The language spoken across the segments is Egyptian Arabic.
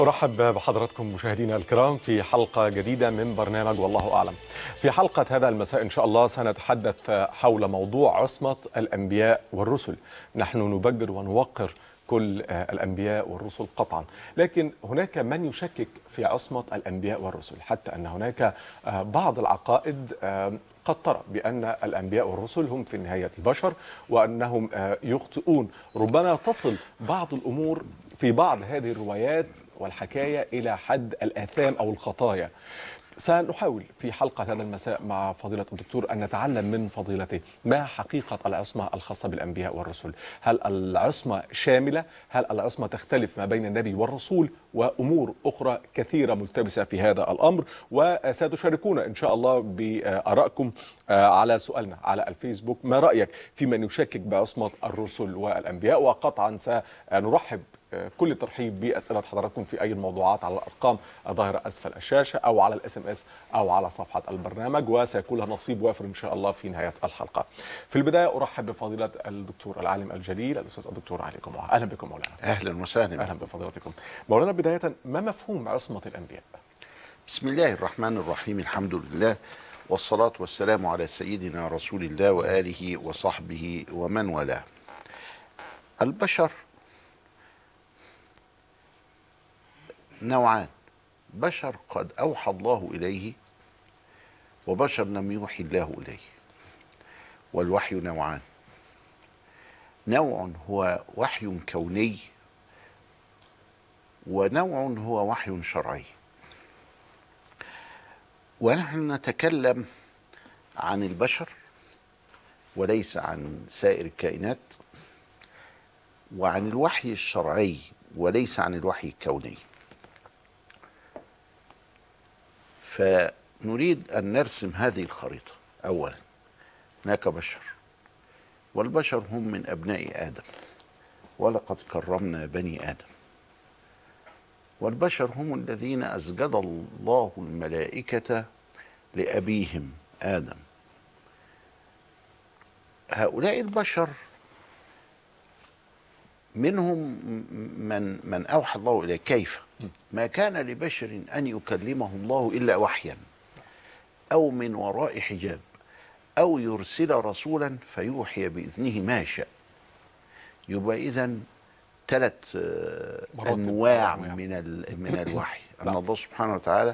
أرحب بحضراتكم مشاهدينا الكرام في حلقة جديدة من برنامج والله أعلم في حلقة هذا المساء إن شاء الله سنتحدث حول موضوع عصمة الأنبياء والرسل نحن نبجل ونوقر كل الأنبياء والرسل قطعا لكن هناك من يشكك في عصمة الأنبياء والرسل حتى أن هناك بعض العقائد قد ترى بأن الأنبياء والرسل هم في النهاية بشر وأنهم يخطئون ربما تصل بعض الأمور في بعض هذه الروايات والحكاية إلى حد الآثام أو الخطايا سنحاول في حلقة هذا المساء مع فضيلة الدكتور أن نتعلم من فضيلته ما حقيقة العصمة الخاصة بالأنبياء والرسل هل العصمة شاملة؟ هل العصمة تختلف ما بين النبي والرسول وأمور أخرى كثيرة ملتبسة في هذا الأمر وستشاركونا إن شاء الله بآرائكم على سؤالنا على الفيسبوك ما رأيك في من يشكك بعصمة الرسل والأنبياء وقطعا سنرحب كل الترحيب باسئله حضراتكم في اي الموضوعات على الارقام الظاهره اسفل الشاشه او على الاس ام اس او على صفحه البرنامج وسيكون لها نصيب وافر ان شاء الله في نهايه الحلقه. في البدايه ارحب بفضيله الدكتور العالم الجليل الاستاذ الدكتور علي جمعه اهلا بكم مولانا. اهلا وسهلا اهلا بفضيلتكم. مولانا بدايه ما مفهوم عصمه الانبياء؟ بسم الله الرحمن الرحيم الحمد لله والصلاه والسلام على سيدنا رسول الله واله وصحبه ومن والاه. البشر نوعان بشر قد اوحى الله اليه وبشر لم يوحي الله اليه والوحي نوعان نوع هو وحي كوني ونوع هو وحي شرعي ونحن نتكلم عن البشر وليس عن سائر الكائنات وعن الوحي الشرعي وليس عن الوحي الكوني فنريد أن نرسم هذه الخريطة أولا هناك بشر والبشر هم من أبناء آدم ولقد كرمنا بني آدم والبشر هم الذين أسجد الله الملائكة لأبيهم آدم هؤلاء البشر منهم من من اوحى الله اليه كيف؟ ما كان لبشر ان يكلمه الله الا وحيا او من وراء حجاب او يرسل رسولا فيوحي باذنه ما شاء يبقى اذا ثلاث انواع من من الوحي ان الله سبحانه وتعالى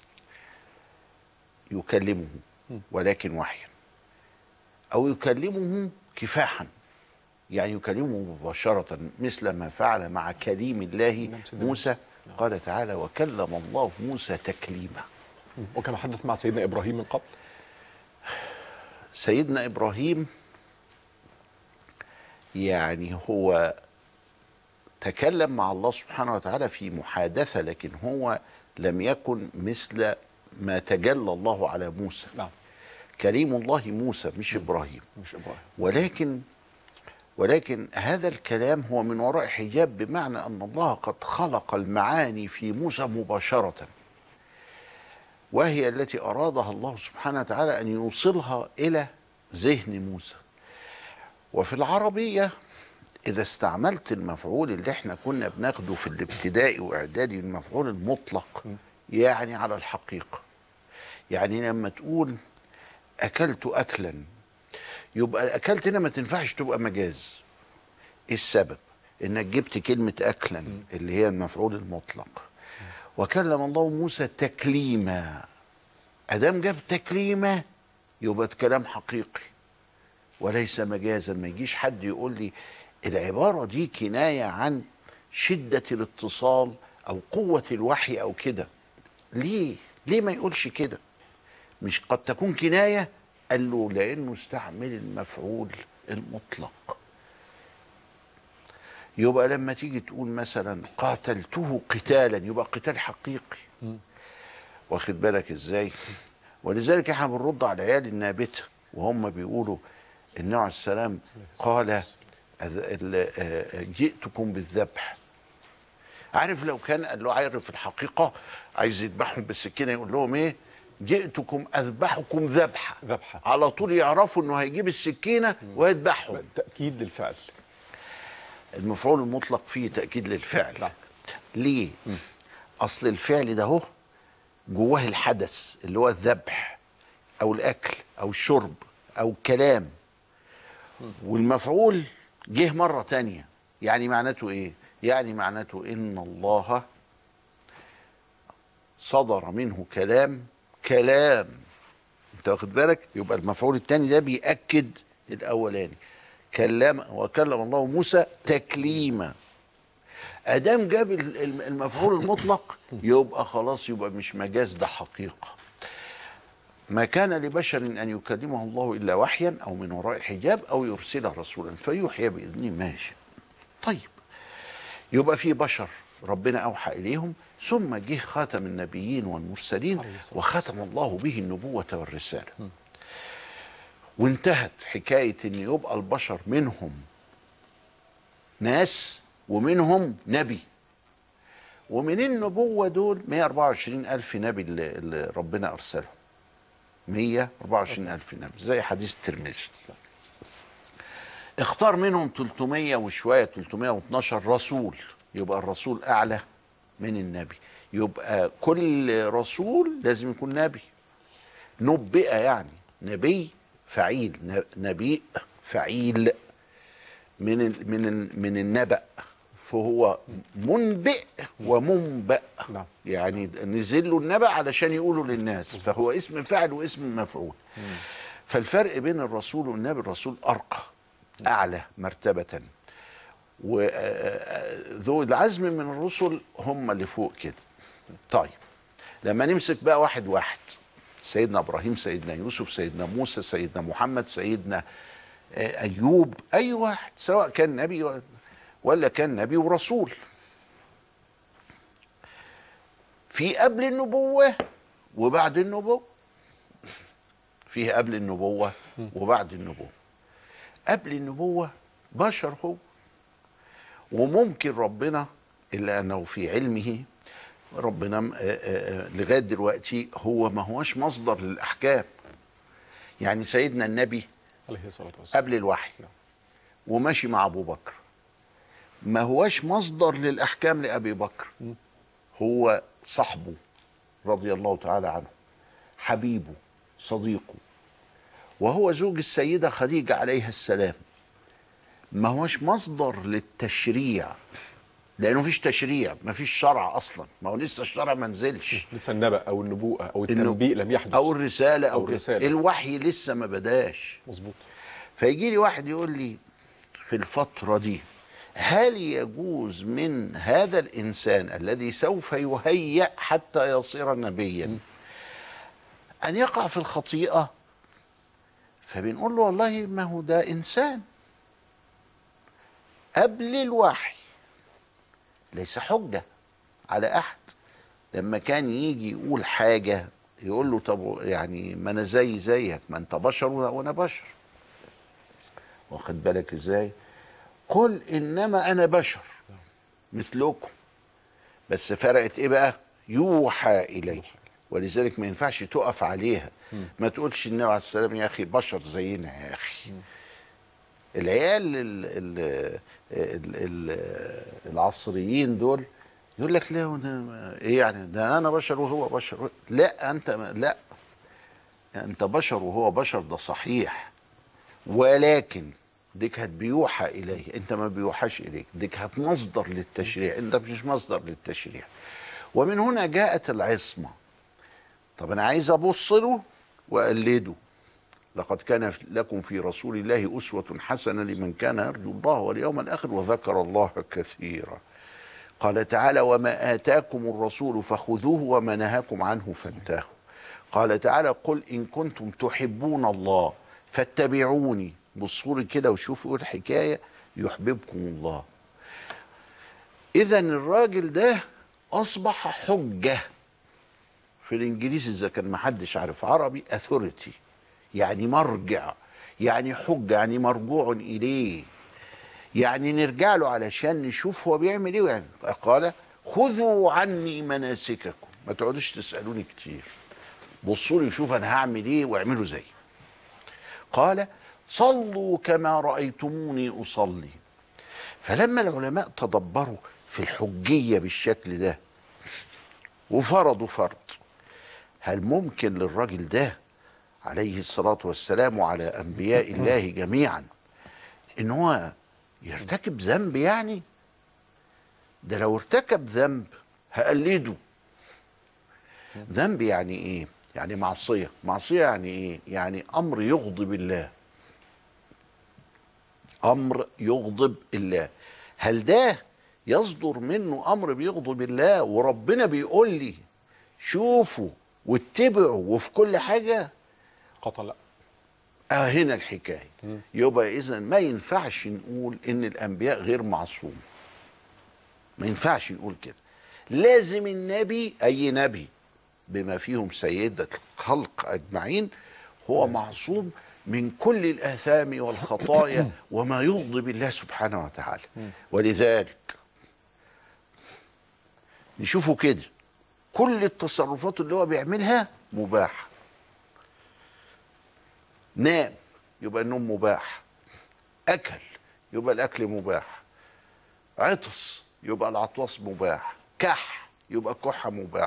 يكلمه ولكن وحيا او يكلمه كفاحا يعني يكلمه مباشرة مثل ما فعل مع كليم الله موسى قال تعالى وكلم الله موسى تكليما وكما حدث مع سيدنا إبراهيم من قبل سيدنا إبراهيم يعني هو تكلم مع الله سبحانه وتعالى في محادثة لكن هو لم يكن مثل ما تجلى الله على موسى نعم كريم الله موسى مش إبراهيم مش إبراهيم ولكن ولكن هذا الكلام هو من وراء حجاب بمعنى ان الله قد خلق المعاني في موسى مباشره وهي التي ارادها الله سبحانه وتعالى ان يوصلها الى ذهن موسى وفي العربيه اذا استعملت المفعول اللي احنا كنا بناخده في الابتدائي واعدادي المفعول المطلق يعني على الحقيقه يعني لما تقول اكلت اكلا يبقى اكلت هنا ما تنفعش تبقى مجاز ايه السبب انك جبت كلمه اكلا اللي هي المفعول المطلق وكلم الله موسى تكليما ادام جاب تكليما يبقى كلام حقيقي وليس مجازا ما يجيش حد يقول لي العباره دي كنايه عن شده الاتصال او قوه الوحي او كده ليه ليه ما يقولش كده مش قد تكون كنايه قال له لانه استعمل المفعول المطلق يبقى لما تيجي تقول مثلا قاتلته قتالا يبقى قتال حقيقي واخد بالك ازاي ولذلك احنا بنرد على العيال النابته وهم بيقولوا النبي عليه السلام قال جئتكم بالذبح عارف لو كان قال له عارف الحقيقه عايز يذبحهم بالسكينه يقول لهم ايه جئتكم اذبحكم ذبحا ذبحا. على طول يعرفوا انه هيجيب السكينه ويذبحهم تأكيد للفعل المفعول المطلق فيه تاكيد للفعل نعم. ليه اصل الفعل ده هو جواه الحدث اللي هو الذبح او الاكل او الشرب او الكلام والمفعول جه مرة تانية يعني معناته ايه يعني معناته ان الله صدر منه كلام كلام انت واخد بالك يبقى المفعول التاني ده بيأكد الاولاني كلم وكلم الله موسى تكليما ادام جاب ال- ال- المفعول المطلق يبقى خلاص يبقى مش مجاز ده حقيقه ما كان لبشر ان يكلمه الله الا وحيا او من وراء حجاب او يرسل رسولا فيوحي باذنه ما يشاء طيب يبقى في بشر ربنا اوحى اليهم ثم جه خاتم النبيين والمرسلين وختم الله به النبوه والرساله وانتهت حكايه ان يبقى البشر منهم ناس ومنهم نبي ومن النبوة دول 124 ألف نبي اللي, اللي ربنا أرسلهم 124 ألف نبي زي حديث الترمذي اختار منهم 300 وشوية 312 رسول يبقى الرسول أعلى من النبي يبقى كل رسول لازم يكون نبي نبئ يعني نبي فعيل ن- نبي فعيل من ال من ال من النبأ فهو منبئ ومنبأ نعم. يعني نزل له النبأ علشان يقولوا للناس فهو اسم فاعل واسم مفعول فالفرق بين الرسول والنبي الرسول أرقى أعلى مرتبة وذو العزم من الرسل هم اللي فوق كده طيب لما نمسك بقى واحد واحد سيدنا ابراهيم سيدنا يوسف سيدنا موسى سيدنا محمد سيدنا آه، ايوب اي واحد سواء كان نبي ولا- ولا كان نبي ورسول في قبل النبوه وبعد النبوه فيه قبل النبوه وبعد النبوه قبل النبوه بشر هو وممكن ربنا الا انه في علمه ربنا م- آه، آه، آه، لغايه دلوقتي هو ما هوش مصدر للاحكام يعني سيدنا النبي عليه الصلاة والسلام قبل الوحي وماشي مع ابو بكر ما هوش مصدر للاحكام لابي بكر هو صاحبه رضي الله تعالى عنه حبيبه صديقه وهو زوج السيده خديجه عليها السلام ما هوش مصدر للتشريع لانه مفيش تشريع مفيش شرع اصلا ما هو لسه الشرع ما نزلش لسه النبأ أو النبوءة أو إنه- التنبيء لم يحدث او الرساله او, أو أو الرسالة. الوحي لسه ما بداش مظبوط فيجي لي واحد يقول لي في الفترة دي هل يجوز من هذا الإنسان الذي سوف يهيأ حتى يصير نبيا أن يقع في الخطيئة فبنقول له والله ما هو ده إنسان قبل الوحي ليس حجة على أحد لما كان يجي يقول حاجة يقول له طب يعني ما أنا زي زيك ما أنت بشر وأنا بشر واخد بالك ازاي قل انما انا بشر مثلكم بس فرقت ايه بقى يوحى الي ولذلك ما ينفعش تقف عليها ما تقولش النبي عليه السلام يا اخي بشر زينا يا اخي العيال ال ال ال ال العصريين دول يقول لك لا وأنا- ايه يعني ده انا بشر وهو بشر لا انت لا انت بشر وهو بشر ده صحيح ولكن ديك هت بيوحى اليه انت ما بيوحاش اليك ديك هت مصدر للتشريع انت مش مصدر للتشريع ومن هنا جاءت العصمه طب انا عايز ابص له واقلده لقد كان في- لكم في رسول الله اسوه حسنه لمن كان يرجو الله واليوم الاخر وذكر الله كثيرا قال تعالى وما آتاكم الرسول فخذوه وما نهاكم عنه فانتهوا قال تعالى قل إن كنتم تحبون الله فاتبعوني بصوا لي كده وشوفوا الحكاية يحببكم الله إذا الراجل ده أصبح حجة في الإنجليزي إذا كان محدش عارف عربي أثوريتي يعني مرجع يعني حجة يعني مرجوع إليه يعني نرجع له علشان نشوف هو بيعمل ايه يعني قال خذوا عني مناسككم ما تقعدوش تسالوني كتير بصوا لي شوف انا هعمل ايه واعملوا زي قال صلوا كما رايتموني اصلي فلما العلماء تدبروا في الحجيه بالشكل ده وفرضوا فرض هل ممكن للراجل ده عليه الصلاة والسلام وعلى أنبياء الله جميعا إن هو يرتكب ذنب يعني ده لو ارتكب ذنب هقلده ذنب يعني ايه يعني معصيه معصيه يعني ايه يعني امر يغضب الله امر يغضب الله هل ده يصدر منه امر بيغضب الله وربنا بيقول لي شوفوا واتبعوا وفي كل حاجه قطع لا اه هنا الحكايه يبقى اذا ما ينفعش نقول ان الانبياء غير معصوم ما ينفعش نقول كده لازم النبي اي نبي بما فيهم سيدة الخلق اجمعين هو معصوم من كل الاثام والخطايا وما يغضب الله سبحانه وتعالى ولذلك نشوفه كده كل التصرفات اللي هو بيعملها مباحه نام يبقى النوم مباح اكل يبقى الاكل مباح عطس يبقى العطاس مباح كح يبقى الكحه مباح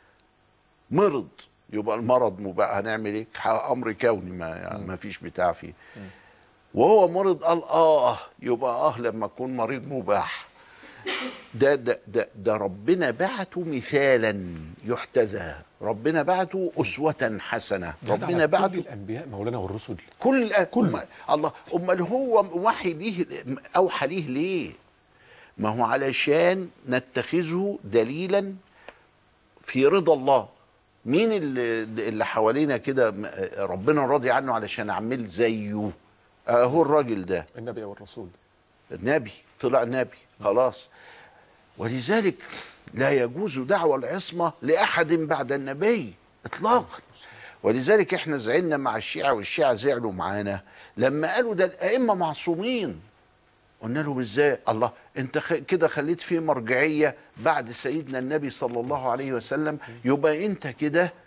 مرض يبقى المرض مباح هنعمل ايه امر كوني ما يعني ما فيش بتاع فيه وهو مرض قال اه يبقى اه لما اكون مريض مباح ده ده ده, ده ربنا بعته مثالا يحتذى ربنا بعته اسوه حسنه ربنا كل بعته الانبياء مولانا والرسل كل كل الله امال هو وحي ليه اوحى ليه ليه ما هو علشان نتخذه دليلا في رضا الله مين اللي, اللي حوالينا كده م- ربنا راضي عنه علشان اعمل زيه اهو الراجل ده النبي والرسول نبي طلع نبي خلاص ولذلك لا يجوز دعوى العصمة لأحد بعد النبي إطلاقا ولذلك احنا زعلنا مع الشيعة والشيعة زعلوا معانا لما قالوا ده الأئمة معصومين قلنا لهم ازاي الله انت خ... كده خليت في مرجعية بعد سيدنا النبي صلى الله عليه وسلم يبقى انت كده آه،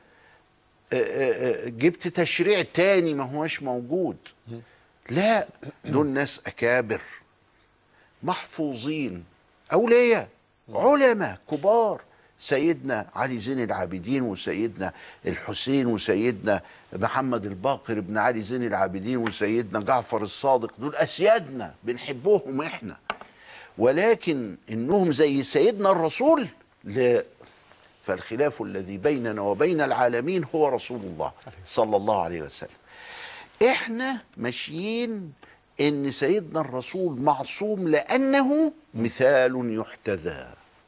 آه، آه، جبت تشريع تاني ما هوش موجود لا دول ناس أكابر محفوظين أولياء علماء كبار سيدنا علي زين العابدين وسيدنا الحسين وسيدنا محمد الباقر بن علي زين العابدين وسيدنا جعفر الصادق دول أسيادنا بنحبهم إحنا ولكن إنهم زي سيدنا الرسول لا فالخلاف الذي بيننا وبين العالمين هو رسول الله صلى الله عليه وسلم احنا ماشيين ان سيدنا الرسول معصوم لانه مثال يحتذى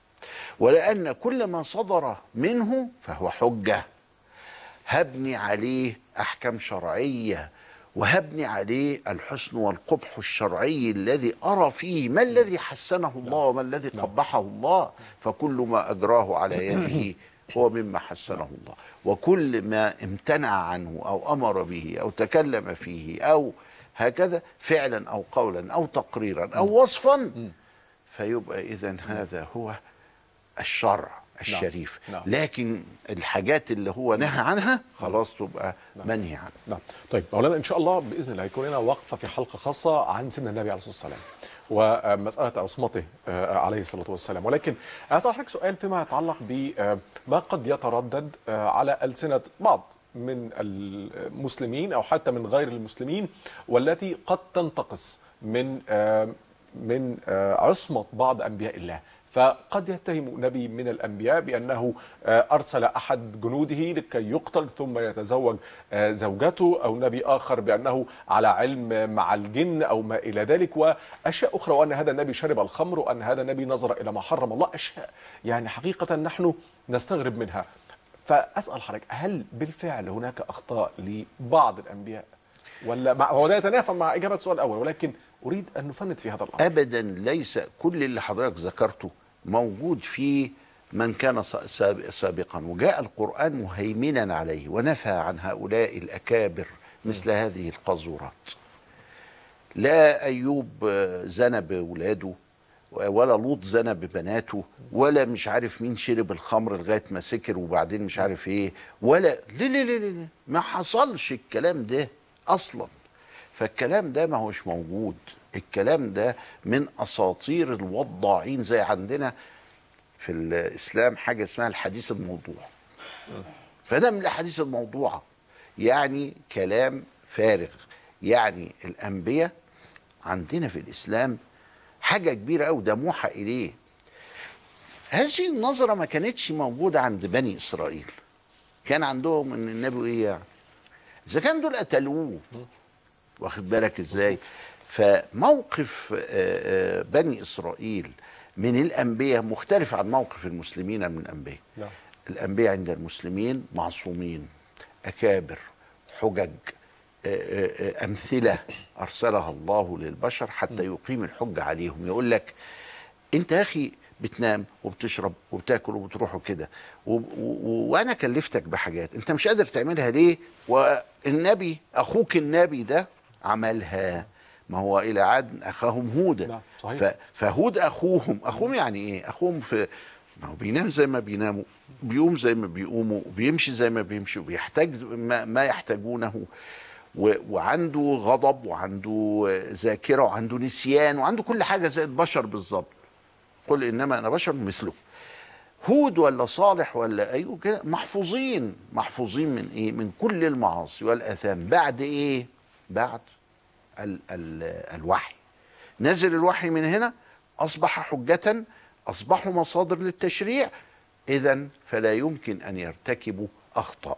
ولان كل ما صدر منه فهو حجه هبني عليه احكام شرعيه وهبني عليه الحسن والقبح الشرعي الذي ارى فيه ما الذي حسنه الله وما الذي قبحه الله فكل ما اجراه على يده هو مما حسنه الله وكل ما امتنع عنه او امر به او تكلم فيه او هكذا فعلا او قولا او تقريرا او وصفا فيبقى اذا هذا هو الشرع الشريف نعم. لكن الحاجات اللي هو نهى عنها خلاص تبقى منهي عنها نعم طيب مولانا ان شاء الله باذن الله هيكون لنا وقفه في حلقه خاصه عن سن النبي عليه الصلاه والسلام ومساله عصمته آه، عليه الصلاه والسلام ولكن اسال حضرتك سؤال فيما يتعلق بما قد يتردد آه، على السنه بعض من المسلمين او حتى من غير المسلمين والتي قد تنتقص من آه، من آه، عصمه بعض انبياء الله فقد يتهم نبي من الانبياء بانه آه، ارسل احد جنوده لكي يقتل ثم يتزوج آه، زوجته او نبي اخر بانه على علم مع الجن او ما الى ذلك واشياء اخرى وان هذا النبي شرب الخمر وان هذا النبي نظر الى ما حرم الله اشياء يعني حقيقه نحن نستغرب منها فاسال حضرتك هل بالفعل هناك اخطاء لبعض الانبياء ولا مع هو ده يتنافى مع اجابه السؤال الاول ولكن اريد ان نفند في هذا الامر ابدا ليس كل اللي حضرتك ذكرته موجود في من كان سا- ساب- سابقا وجاء القران مهيمنا عليه ونفى عن هؤلاء الاكابر مثل هذه القاذورات لا ايوب آه، زنى باولاده ولا لوط زنى ببناته ولا مش عارف مين شرب الخمر لغايه ما سكر وبعدين مش عارف ايه ولا لا لا لا لا ما حصلش الكلام ده اصلا فالكلام ده ما هوش موجود الكلام ده من اساطير الوضاعين زي عندنا في الاسلام حاجه اسمها الحديث الموضوع فده من الاحاديث الموضوعه يعني كلام فارغ يعني الانبياء عندنا في الاسلام حاجه كبيره قوي ده موحى اليه هذه النظره ما كانتش موجوده عند بني اسرائيل كان عندهم ان النبي ايه يعني اذا كان دول قتلوه واخد بالك ازاي فموقف آه، آه، بني اسرائيل من الانبياء مختلف عن موقف المسلمين من الانبياء نعم. الانبياء عند المسلمين معصومين اكابر حجج آه، آه، آه، امثله ارسلها الله للبشر حتى يقيم الحجه عليهم يقول لك انت يا اخي بتنام وبتشرب وبتاكل وبتروح وكده و- و- وانا كلفتك بحاجات انت مش قادر تعملها ليه والنبي اخوك النبي ده عملها ما هو الى عاد اخاهم هودا نعم، صحيح. ف- فهود اخوهم اخوهم يعني ايه اخوهم في ما هو بينام زي ما بيناموا بيقوم زي ما بيقوموا بيمشي زي ما بيمشوا بيحتاج ما, ما يحتاجونه و- وعنده غضب وعنده ذاكره وعنده نسيان وعنده كل حاجه زي البشر بالظبط قل انما انا بشر مثله هود ولا صالح ولا ايوه كده محفوظين محفوظين من ايه من كل المعاصي والاثام بعد ايه بعد ال ال الوحي نزل الوحي من هنا اصبح حجه اصبحوا مصادر للتشريع اذا فلا يمكن ان يرتكبوا اخطاء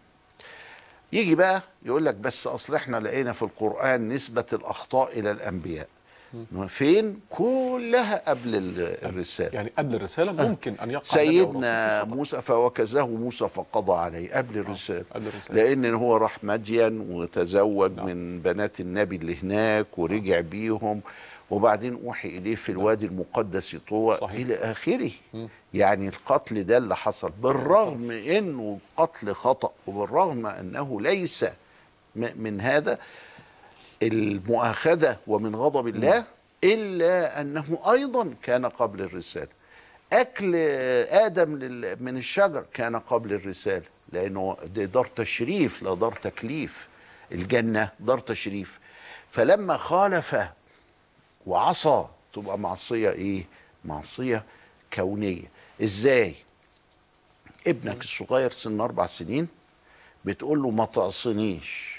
يجي بقى يقول لك بس اصل احنا لقينا في القران نسبه الاخطاء الى الانبياء فين كلها قبل ال- الرساله يعني قبل الرساله ممكن ان يقع سيدنا نبي أو رسول في موسى فوكزه موسى فقضى عليه قبل الرسالة قبل الرسالة. لأن هو راح مدين وتزوج نعم. من بنات النبي اللي هناك ورجع بيهم وبعدين أوحي إليه في الوادي المقدس طوى صحيح. إلى آخره يعني القتل ده اللي حصل بالرغم إنه قتل خطأ وبالرغم أنه ليس م- من هذا المؤاخذة ومن غضب الله إلا أنه أيضا كان قبل الرسالة أكل آدم لل- من الشجر كان قبل الرسالة لأنه دي دار تشريف لا دار تكليف الجنة دار تشريف فلما خالف وعصى تبقى معصية إيه؟ معصية كونية إزاي؟ ابنك الصغير سن أربع سنين بتقول له ما تعصنيش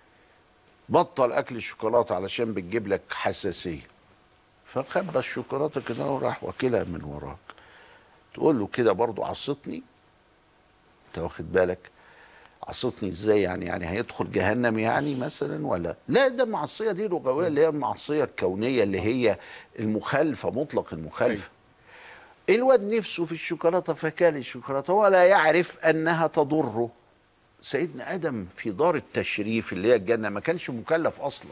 بطل اكل الشوكولاته علشان بتجيب لك حساسيه فخبى الشوكولاته كده وراح واكلها من وراك تقول له كده برضو عصتني انت واخد بالك عصتني ازاي يعني يعني هيدخل جهنم يعني مثلا ولا لا ده المعصيه دي لغويه اللي هي المعصيه الكونيه اللي هي المخالفه مطلق المخالفه الواد نفسه في الشوكولاته فكال الشوكولاته ولا يعرف انها تضره سيدنا ادم في دار التشريف اللي هي الجنه ما كانش مكلف اصلا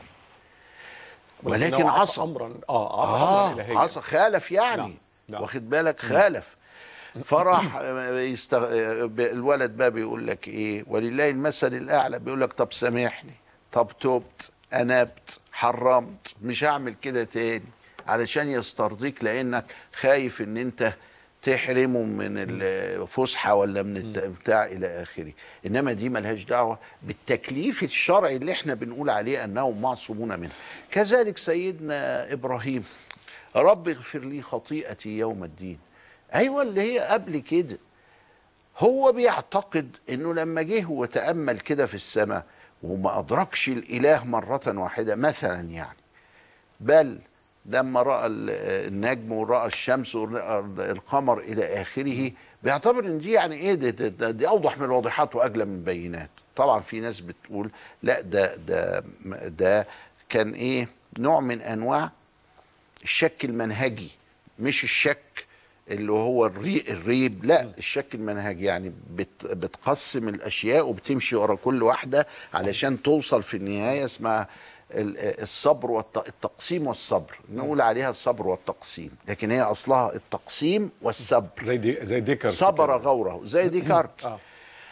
ولكن ولكنه عصى امرا اه عصى اه امرا الهيا عصى خالف يعني نعم، نعم. واخد بالك خالف فراح يستغ... الولد بقى بيقول لك ايه ولله المثل الاعلى بيقول لك طب سامحني طب تبت انبت حرمت مش هعمل كده تاني علشان يسترضيك لانك خايف ان انت تحرمه من الفسحه ولا من الت- بتاع الى اخره انما دي ملهاش دعوه بالتكليف الشرعي اللي احنا بنقول عليه انهم معصومون منه كذلك سيدنا ابراهيم رب اغفر لي خطيئتي يوم الدين ايوه اللي هي قبل كده هو بيعتقد انه لما جه وتامل كده في السماء وما ادركش الاله مره واحده مثلا يعني بل لما راى ال- النجم وراى الشمس ورأى القمر الى اخره بيعتبر ان دي يعني ايه دي, دي, دي, دي اوضح من الواضحات واجلى من البينات طبعا في ناس بتقول لا ده ده ده كان ايه نوع من انواع الشك المنهجي مش الشك اللي هو الري الريب لا الشك المنهجي يعني بت بتقسم الاشياء وبتمشي ورا كل واحده علشان توصل في النهايه اسمها ال- الصبر والتقسيم والصبر نقول عليها الصبر والتقسيم لكن هي اصلها التقسيم والصبر زي دي زي ديكارت صبر كده. غوره زي ديكارت اه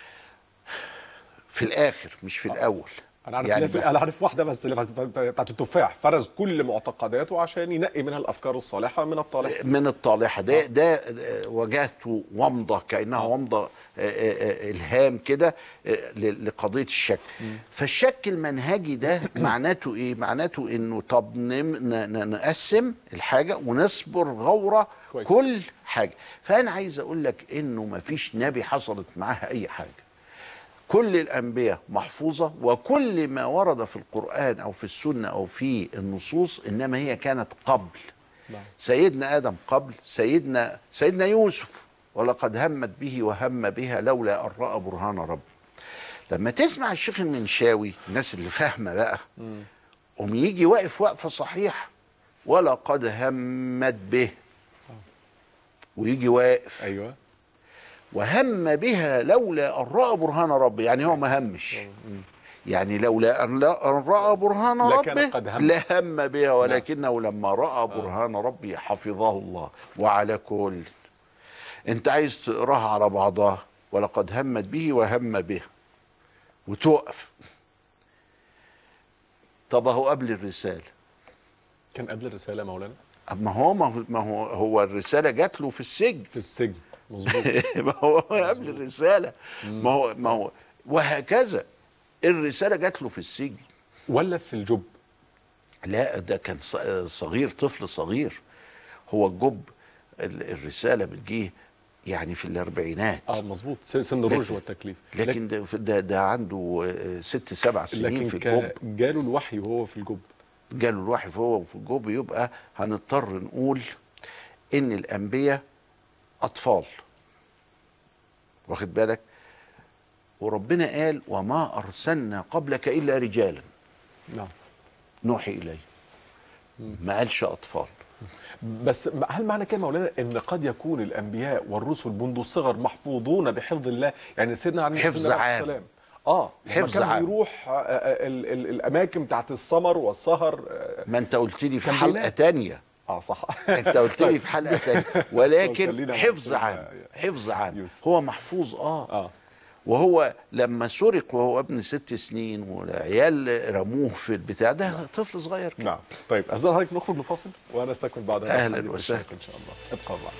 في الاخر مش في الاول انا عارف يعني يعني انا عارف واحده بس اللي بتاعت التفاح فرز كل معتقداته عشان ينقي منها الافكار الصالحه من الطالحه من الطالحه ده ده آه، وجهته ومضه كانها ومضه آه، آه، آه، الهام كده آه، ل- لقضيه الشك فالشك المنهجي ده معناته ايه معناته انه طب نم- ن- ن- نقسم الحاجه ونصبر غوره كويس. كل حاجه فانا عايز اقول لك انه ما فيش نبي حصلت معاها اي حاجه كل الانبياء محفوظه وكل ما ورد في القران او في السنه او في النصوص انما هي كانت قبل نعم. سيدنا ادم قبل سيدنا سيدنا يوسف ولقد همت به وهم بها لولا ان راى برهان ربي لما تسمع الشيخ المنشاوي الناس اللي فاهمه بقى قوم يجي واقف وقفه صحيح ولقد همت به ويجي واقف ايوه وهم بها لولا ان راى برهان ربه يعني هو ما همش يعني لولا ان لا أن راى برهان لكان ربه قد هم. لهم بها ولكنه لما راى برهان ربه حفظه الله وعلى كل انت عايز تقراها على بعضها ولقد همت به وهم به وتقف طب اهو قبل الرساله كان قبل الرساله مولانا ما هو ما هو ما هو هو الرساله جات له في السجن في السجن مظبوط ما هو قبل الرساله ما هو ما هو وهكذا الرساله جات له في السجن ولا في الجب لا ده كان ص- صغير طفل صغير هو الجب ال- الرساله بتجيه يعني في الاربعينات اه مظبوط س- سن الرشد لكن- والتكليف لكن ده ده, ده عنده آه، ست سبع سنين لكن في كان الجب جاله الوحي وهو في الجب جاله الوحي فهو في الجب يبقى هنضطر نقول ان الانبياء اطفال واخد بالك وربنا قال وما ارسلنا قبلك الا رجالا نعم نوحي اليه ما قالش اطفال بس م- هل معنى كده مولانا ان قد يكون الانبياء والرسل منذ الصغر محفوظون بحفظ الله يعني سيدنا عليه حفظ الصلاة عام. والسلام اه لما حفظ كان عام. بيروح آه، آه، ال- ال- الاماكن بتاعت السمر والسهر اه, ما انت قلت لي في كان حلقه بينام. تانية آه صح انت قلت لي في حلقه تانية ولكن خلينا مع حفظ سيدنا عام حفظ عام يوسف. هو محفوظ اه اه وهو لما سرق وهو ابن ست سنين والعيال رموه في البتاع ده طفل صغير كده نعم طيب أزال حضرتك نخرج لفاصل ونستكمل بعدها أهلاً الحديث وسهلاً. بالشيخ ان شاء الله ابقى معنا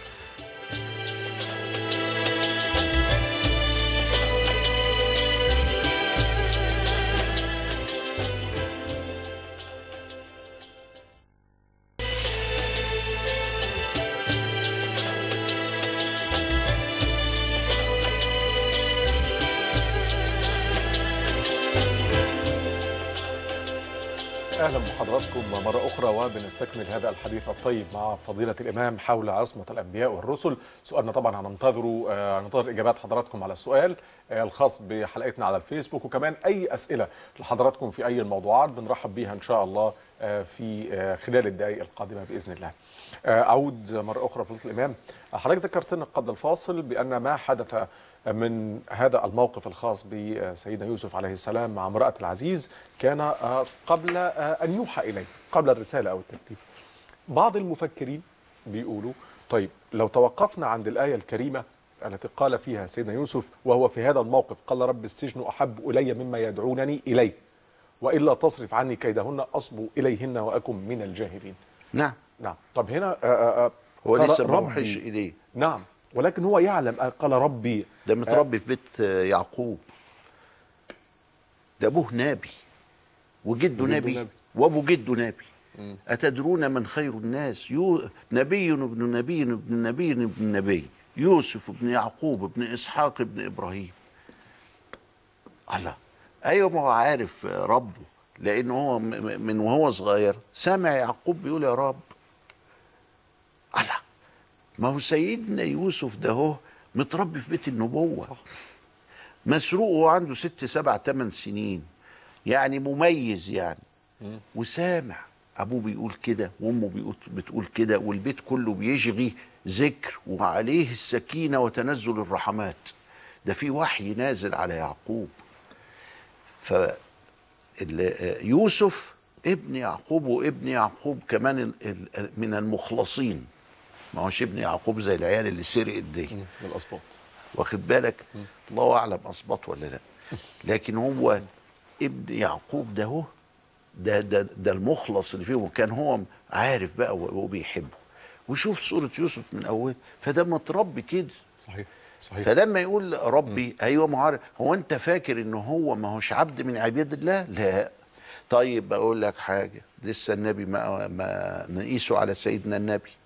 اهلا بحضراتكم مره اخرى وبنستكمل هذا الحديث الطيب مع فضيله الامام حول عصمه الانبياء والرسل سؤالنا طبعا هننتظره آه، هننتظر اجابات حضراتكم على السؤال آه، الخاص بحلقتنا على الفيسبوك وكمان اي اسئله لحضراتكم في اي الموضوعات بنرحب بيها ان شاء الله آه، في آه، خلال الدقائق القادمه باذن الله. آه، اعود مره اخرى فضيله الامام حضرتك ذكرت لنا قبل الفاصل بان ما حدث من هذا الموقف الخاص بسيدنا يوسف عليه السلام مع امرأة العزيز كان آه، قبل آه، أن يوحى إليه قبل الرسالة أو التكليف بعض المفكرين بيقولوا طيب لو توقفنا عند الآية الكريمة التي قال فيها سيدنا يوسف وهو في هذا الموقف قال رب السجن أحب إلي مما يدعونني إليه وإلا تصرف عني كيدهن أصب إليهن وأكن من الجاهلين نعم نعم طب هنا آه، آه، آه، هو قال لسه ما ربي- وحش اليه نعم ولكن هو يعلم آه، قال ربي ده متربي في بيت آه، يعقوب ده ابوه نبي وجده وجده نبي نبي. وابو جده نبي اتدرون من خير الناس يو نبي ابن نبي ابن نبي ابن نبي يوسف ابن يعقوب ابن اسحاق ابن ابراهيم الله ايوه ما هو عارف آه، ربه لان هو م- م- من وهو صغير سامع يعقوب بيقول يا رب الله ما هو سيدنا يوسف ده هو متربي في بيت النبوة صح. مسروق وهو عنده ست سبع ثمان سنين يعني مميز يعني وسامع أبوه بيقول كده وأمه بيقول بتقول كده والبيت كله بيشغي ذكر وعليه السكينة وتنزل الرحمات ده في وحي نازل على يعقوب ف ال- يوسف ابن يعقوب وابن يعقوب كمان ال- ال- من المخلصين ما هوش ابن يعقوب زي العيال اللي سرقت دي من الأسباط واخد بالك الله اعلم اثبت ولا لا لكن هو ابن يعقوب ده هو ده ده ده المخلص اللي فيه وكان هو عارف بقى وبيحبه وشوف سوره يوسف من اول فده متربي كده صحيح صحيح فلما يقول ربي ايوه ما عارف هو انت فاكر ان هو ما هوش عبد من عباد الله لا طيب بقول لك حاجه لسه النبي ما ما نقيسه على سيدنا النبي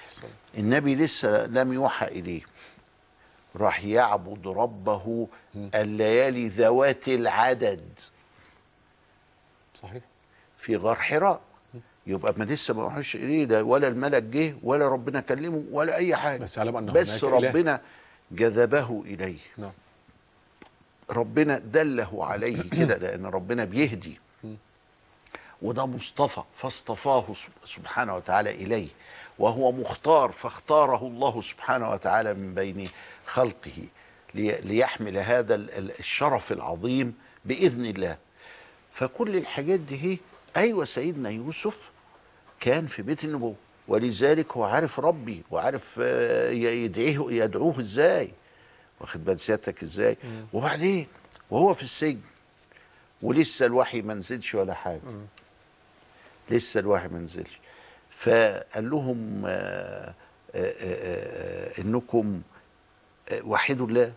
والسلام. النبي لسه لم يوحى إليه راح يعبد ربه الليالي ذوات العدد صحيح في غار حراء يبقى ما لسه ما وحش إليه ده ولا الملك جه ولا ربنا كلمه ولا أي حاجة بس يعلم أن بس هناك إله. ربنا جذبه إليه نعم ربنا دله عليه كده لان ربنا بيهدي وده مصطفى فاصطفاه سب- سبحانه وتعالى اليه وهو مختار فاختاره الله سبحانه وتعالى من بين خلقه لي- ليحمل هذا ال- ال- الشرف العظيم باذن الله فكل الحاجات دي هي ايوه سيدنا يوسف كان في بيت النبوه ولذلك هو عارف ربي وعارف آه، ي- يدعيه يدعوه ازاي واخد بال سيادتك ازاي وبعدين وهو في السجن ولسه الوحي ما نزلش ولا حاجه لسه الوحي ما نزلش فقال لهم آه، آه، آه، آه، انكم آه، وحدوا الله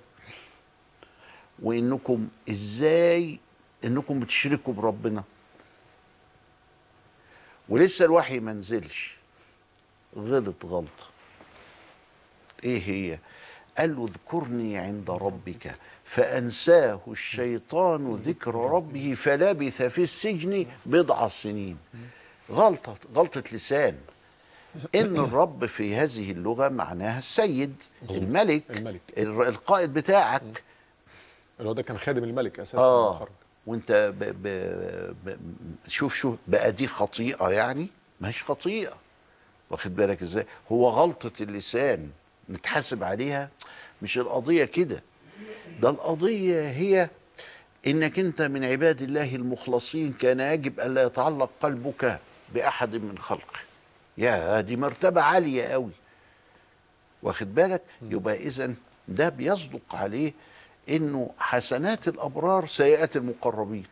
وانكم ازاي انكم بتشركوا بربنا ولسه الوحي ما نزلش غلط غلطه ايه هي قال له اذكرني عند ربك فانساه الشيطان ذكر ربه فلبث في السجن بضع سنين غلطه غلطه لسان ان الرب في هذه اللغه معناها السيد مظبوط. الملك, الملك. الر- القائد بتاعك اللي هو ده كان خادم الملك اساسا اه لما خرج. وانت ب ب ب شوف شوف بقى دي خطيئه يعني ما هيش خطيئه واخد بالك ازاي هو غلطه اللسان نتحاسب عليها مش القضيه كده ده القضيه هي انك انت من عباد الله المخلصين كان يجب الا يتعلق قلبك باحد من خلقه يا دي مرتبه عاليه قوي واخد بالك يبقى اذا ده بيصدق عليه انه حسنات الابرار سيئات المقربين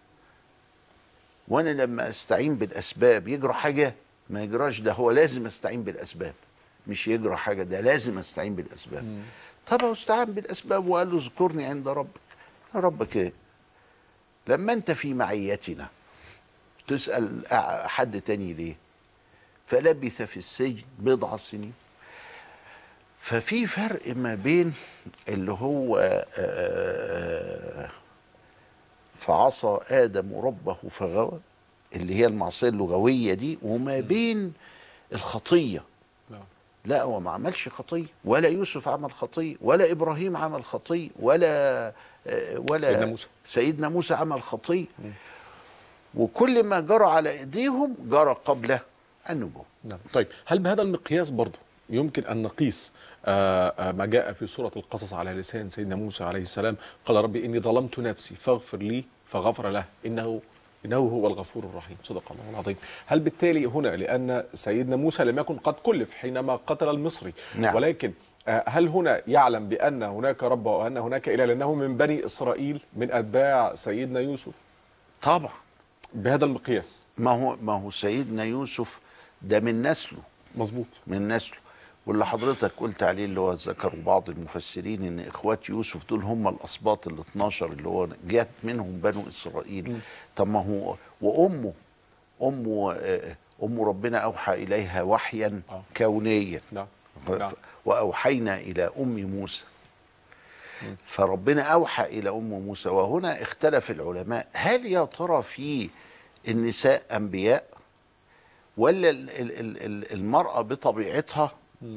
وانا لما استعين بالاسباب يجرى حاجه ما يجراش ده هو لازم استعين بالاسباب مش يجرى حاجه ده لازم استعين بالاسباب طب هو استعان بالاسباب وقال له اذكرني عند ربك يا ربك ايه لما انت في معيتنا تسال أع- حد تاني ليه فلبث في السجن بضع سنين ففي فرق ما بين اللي هو آه، فعصى ادم ربه فغوى اللي هي المعصيه اللغويه دي وما بين الخطيه نعم لا هو ما عملش خطيه ولا يوسف عمل خطيه ولا ابراهيم عمل خطيه ولا آه، ولا سيدنا موسى. سيدنا موسى عمل خطيه وكل ما جرى على ايديهم جرى قبل النبوه نعم طيب هل بهذا المقياس برضه يمكن ان نقيس آه، آه، ما جاء في سوره القصص على لسان سيدنا موسى عليه السلام قال ربي اني ظلمت نفسي فاغفر لي فغفر له انه انه هو الغفور الرحيم صدق الله العظيم هل بالتالي هنا لان سيدنا موسى لم يكن قد كلف حينما قتل المصري نعم. ولكن آه، هل هنا يعلم بان هناك رب وان هناك اله لانه من بني اسرائيل من اتباع سيدنا يوسف طبعا بهذا المقياس ما هو ما هو سيدنا يوسف ده من نسله مظبوط من نسله واللي حضرتك قلت عليه اللي هو ذكروا بعض المفسرين ان اخوات يوسف دول هم الاسباط ال 12 اللي هو جات منهم بنو اسرائيل طب ما هو وامه امه آه، ام ربنا اوحى اليها وحيا آه. كونيا نعم ف- نعم واوحينا الى ام موسى فربنا اوحى الى ام موسى وهنا اختلف العلماء هل يا ترى في النساء انبياء ولا ال- ال- ال- ال- المراه بطبيعتها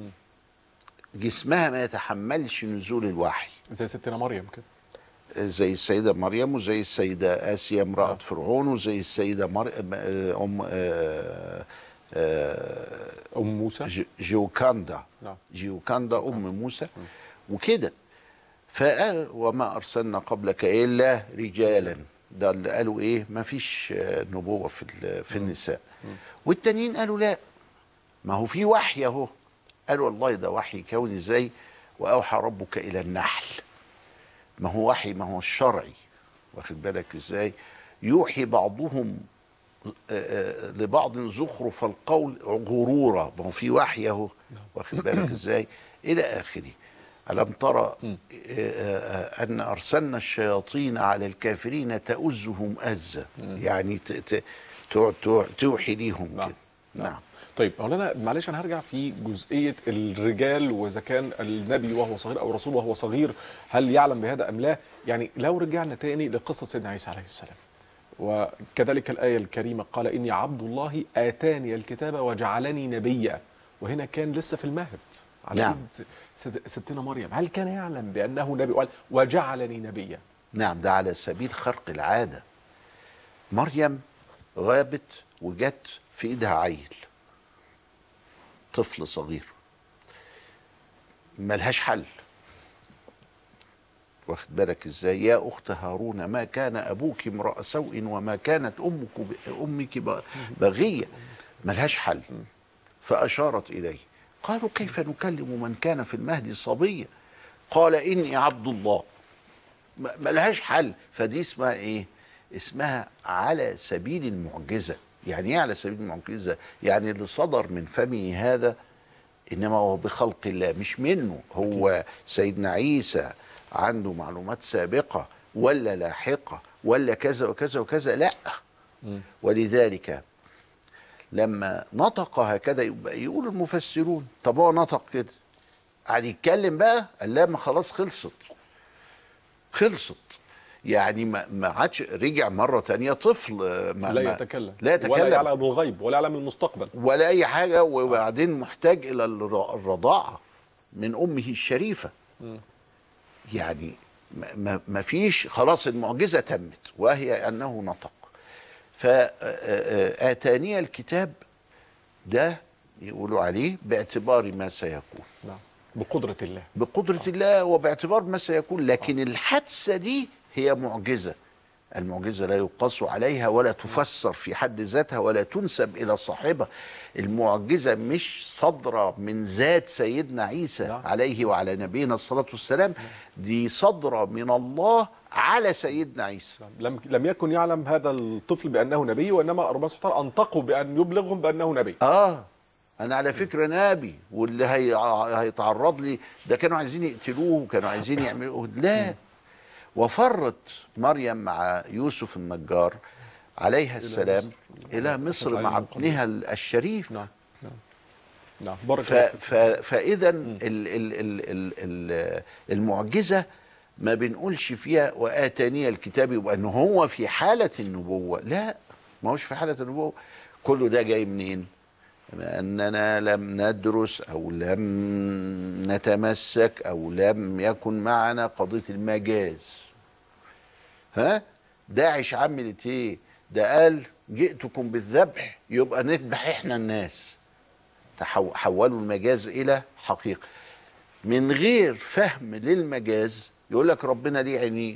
جسمها ما يتحملش نزول الوحي زي ستنا مريم كده زي السيدة مريم وزي السيدة آسيا امرأة نعم. فرعون وزي السيدة مر... أم آه، آه، ام موسى ج- جيوكاندا نعم. جيوكاندا ام موسى وكده فقال وما ارسلنا قبلك الا رجالا ده اللي قالوا ايه ما فيش آه، نبوه في ال- في النساء والتانيين قالوا لا ما هو في وحي اهو قالوا والله ده وحي كوني زي واوحى ربك الى النحل ما هو وحي ما هو الشرعي واخد بالك ازاي يوحي بعضهم آه، آه، لبعض زخرف القول غرورا ما هو في وحي اهو واخد بالك ازاي الى اخره الم ترى آه، آه، ان ارسلنا الشياطين على الكافرين تؤزهم ازا يعني ت- ت- تع- تع- توحي ليهم نعم. كده نعم طيب طيب مولانا معلش انا هرجع في جزئيه الرجال واذا كان النبي وهو صغير او الرسول وهو صغير هل يعلم بهذا ام لا؟ يعني لو رجعنا تاني لقصه سيدنا عيسى عليه السلام وكذلك الايه الكريمه قال اني عبد الله اتاني الكتاب وجعلني نبيا وهنا كان لسه في المهد على نعم. ايد ست- ستنا مريم هل كان يعلم بانه نبي وقال وجعلني نبيا؟ نعم ده على سبيل خرق العادة مريم غابت وجت في ايدها عيل طفل صغير ملهاش حل واخد بالك ازاي يا اخت هارون ما كان ابوك امرأ سوء وما كانت امك ب- امك ب- بغيه ملهاش حل فاشارت اليه قالوا كيف نكلم من كان في المهد صبيا قال اني عبد الله ما- ملهاش حل فدي اسمها ايه اسمها على سبيل المعجزه يعني ايه على سبيل المعجزه يعني اللي صدر من فمه هذا انما هو بخلق الله مش منه هو سيدنا عيسى عنده معلومات سابقه ولا لاحقه ولا كذا وكذا وكذا لا ولذلك لما نطق هكذا يبقى يقول المفسرون طب هو نطق كده قعد يتكلم بقى قال لا ما خلاص خلصت خلصت يعني ما ما عادش رجع مره تانية طفل ما لا ما يتكلم لا يتكلم ولا يعلم الغيب ولا يعلم المستقبل ولا اي حاجه وبعدين محتاج الى الر- الرضاعه من امه الشريفه يعني ما- ما ما فيش خلاص المعجزه تمت وهي انه نطق فاتاني الكتاب ده يقولوا عليه باعتبار ما سيكون نعم بقدره الله بقدرة الله وباعتبار ما سيكون لكن الحادثة دي هي معجزة المعجزة لا يقاس عليها ولا تفسر في حد ذاتها ولا تنسب إلى صاحبها المعجزة مش صادرة من ذات سيدنا عيسى نعم. عليه وعلى نبينا الصلاة والسلام دي صادرة من الله على سيدنا عيسى لم لم يكن يعلم هذا الطفل بانه نبي وانما ربنا سبحانه وتعالى انطقه بان يبلغهم بانه نبي اه انا على فكره نبي واللي هي هيتعرض لي ده كانوا عايزين يقتلوه وكانوا عايزين يعملوا لا وفرت مريم مع يوسف النجار عليها السلام مصر. الى مصر العين مع المقدسة. ابنها الشريف نعم نعم نعم بارك ف الله ف فيك. فاذا ال ال ال ال ال المعجزه ما بنقولش فيها واتاني الكتاب يبقى ان هو في حاله النبوه لا ما هوش في حاله النبوه كله ده جاي منين اننا لم ندرس او لم نتمسك او لم يكن معنا قضيه المجاز ها داعش عملت ايه ده قال جئتكم بالذبح يبقى نذبح احنا الناس تحو- حولوا المجاز الى حقيقه من غير فهم للمجاز يقول لك ربنا ليه عينين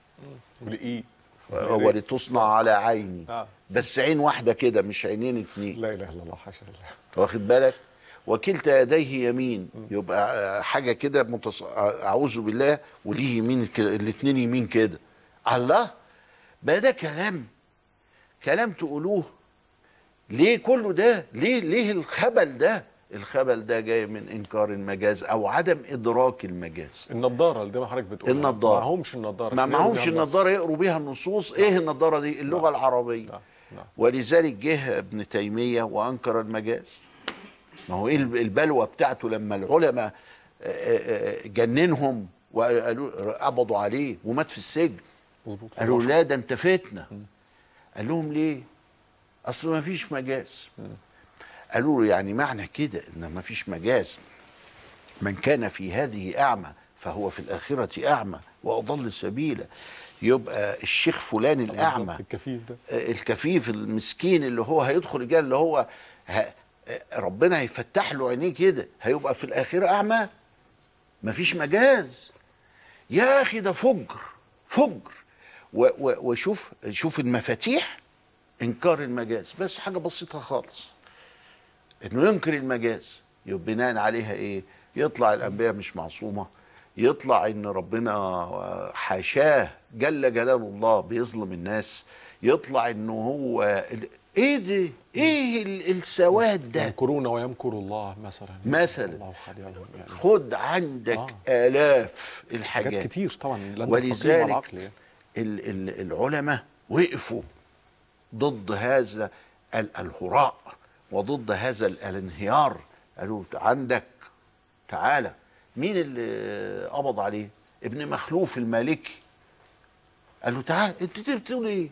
والايد هو لتصنع على عيني آه. بس عين واحده كده مش عينين اتنين لا اله الا الله حاشا لله واخد بالك وكلتا يديه يمين يبقى آه، حاجه كده متص... آه، اعوذ بالله وليه يمين كده الاثنين يمين كده الله بقى ده كلام كلام تقولوه ليه كله ده ليه ليه الخبل ده الخبل ده جاي من انكار المجاز او عدم ادراك المجاز النضاره اللي زي ما حضرتك بتقول النضارة. معهمش النضاره ما يقروا معهمش بيها النص. النضاره يقروا بيها النصوص ايه النضاره دي اللغه العربيه نعم نعم ولذلك جه ابن تيمية وأنكر المجاز ما هو إيه البلوى بتاعته لما العلماء آه، آه، آه، جننهم وقالوا قبضوا عليه ومات في السجن مظبوط قالوا لا ده انت فتنة قال لهم ليه اصل ما فيش مجاز قالوا له يعني معنى كده ان ما فيش مجاز من كان في هذه اعمى فهو في الاخره اعمى واضل سبيلا يبقى الشيخ فلان الاعمى الكفيف ده الكفيف المسكين اللي هو هيدخل الجنه اللي هو ه... ربنا هيفتح له عينيه كده هيبقى في الاخره اعمى مفيش مجاز يا اخي ده فجر فجر و... و... وشوف شوف المفاتيح انكار المجاز بس حاجه بسيطه خالص انه ينكر المجاز يبقى بناء عليها ايه يطلع الانبياء مش معصومه يطلع ان ربنا حاشاه جل جلال الله بيظلم الناس يطلع انه هو ال- ايه ده ايه ال- السواد ده يمكرون ويمكر الله مثلا مثلا. الله خديعهم يعني خد عندك آه. آلاف حاجات الحاجات كتير طبعا لن تستقيم على ولذلك العقل يعني. ال- ال- العلماء وقفوا ضد هذا ال- الهراء وضد هذا ال- الانهيار قالوا عندك تعالى مين اللي قبض عليه ابن مخلوف المالكي قال له تعال انت بتقول ايه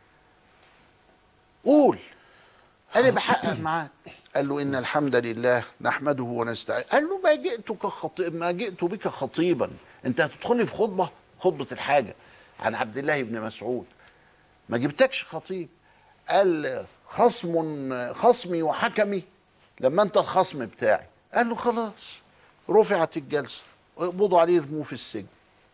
قول انا بحقق معاك قال له ان الحمد لله نحمده ونستعين قال له ما جئتك خطيب ما جئت بك خطيبا انت هتدخلي في خطبه خطبه الحاجه عن عبد الله بن مسعود ما جبتكش خطيب قال خصم خصمي وحكمي لما انت الخصم بتاعي قال له خلاص رفعت الجلسه اقبضوا عليه يرموه في السجن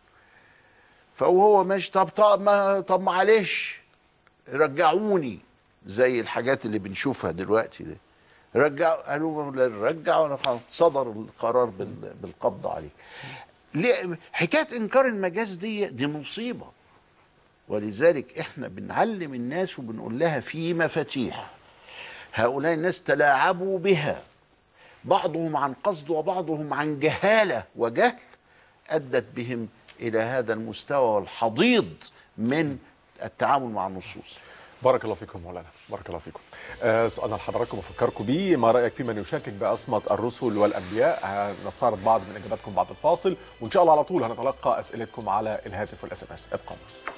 فهو ماشي طب طب ما طب معلش رجعوني زي الحاجات اللي بنشوفها دلوقتي دي رجعوا قالوا رجعوا صدر القرار بال- بالقبض عليه ليه- حكايه انكار المجاز دي دي مصيبه ولذلك احنا بنعلم الناس وبنقول لها في مفاتيح هؤلاء الناس تلاعبوا بها بعضهم عن قصد وبعضهم عن جهاله وجهل ادت بهم الى هذا المستوى والحضيض من التعامل مع النصوص بارك الله فيكم مولانا بارك الله فيكم آه سؤالنا لحضراتكم وافكركم بيه ما رايك في من يشكك بعصمه الرسل والانبياء هنستعرض بعض من اجاباتكم بعد الفاصل وان شاء الله على طول هنتلقى اسئلتكم على الهاتف والاس ام اس ابقوا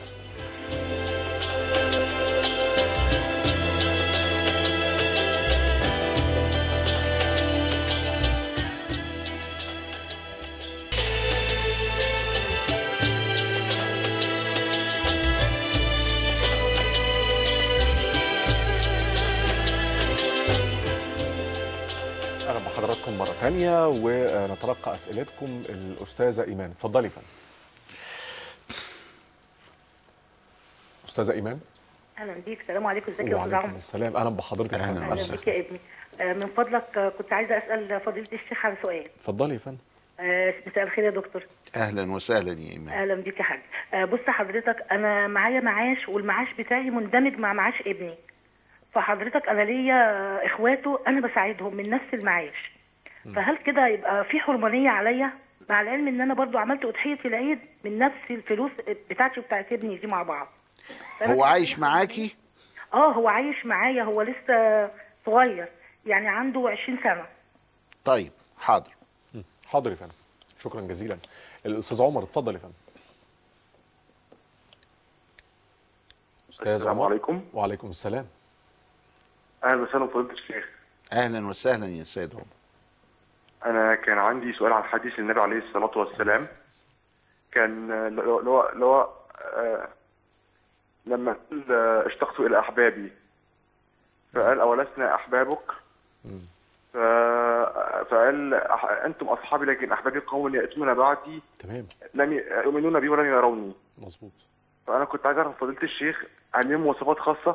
اهلا بحضراتكم مره ثانيه ونتلقى اسئلتكم الاستاذه ايمان اتفضلي يا فندم استاذه ايمان اهلا بيك السلام عليكم ازيك يا استاذ وعليكم عمرو السلام اهلا بحضرتك يا أهلاً فندم. اهلا بيك يا ابني آه، من فضلك آه، كنت عايزه اسال فضيله الشيخ على سؤال اتفضلي يا فندم آه، مساء الخير يا دكتور اهلا وسهلا يا ايمان اهلا بيك يا حاج آه، بص حضرتك انا معايا معاش والمعاش بتاعي مندمج مع معاش ابني فحضرتك انا ليا اخواته انا بساعدهم من نفس المعاش فهل كده يبقى في حرمانيه عليا مع العلم ان انا برضو عملت اضحيه العيد من نفس الفلوس بتاعتي وبتاعت ابني دي مع بعض فأنا هو عايش معاكي اه هو عايش معايا هو لسه صغير يعني عنده 20 سنه طيب حاضر حاضر يا فندم شكرا جزيلا الاستاذ عمر اتفضل يا فندم استاذ السلام عمر عليكم. وعليكم السلام اهلا وسهلا بفضيله الشيخ اهلا وسهلا يا سيد عمر انا كان عندي سؤال عن حديث النبي عليه الصلاه والسلام كان آه، لو لو, لو آه، لما قال آه، اشتقت الى احبابي فقال اولسنا احبابك ف- فقال أح- انتم اصحابي لكن احبابي قوم ياتون بعدي تمام لم ي- يؤمنون بي ولم يروني مظبوط فانا كنت عايز اعرف فضيله الشيخ عن لهم مواصفات خاصه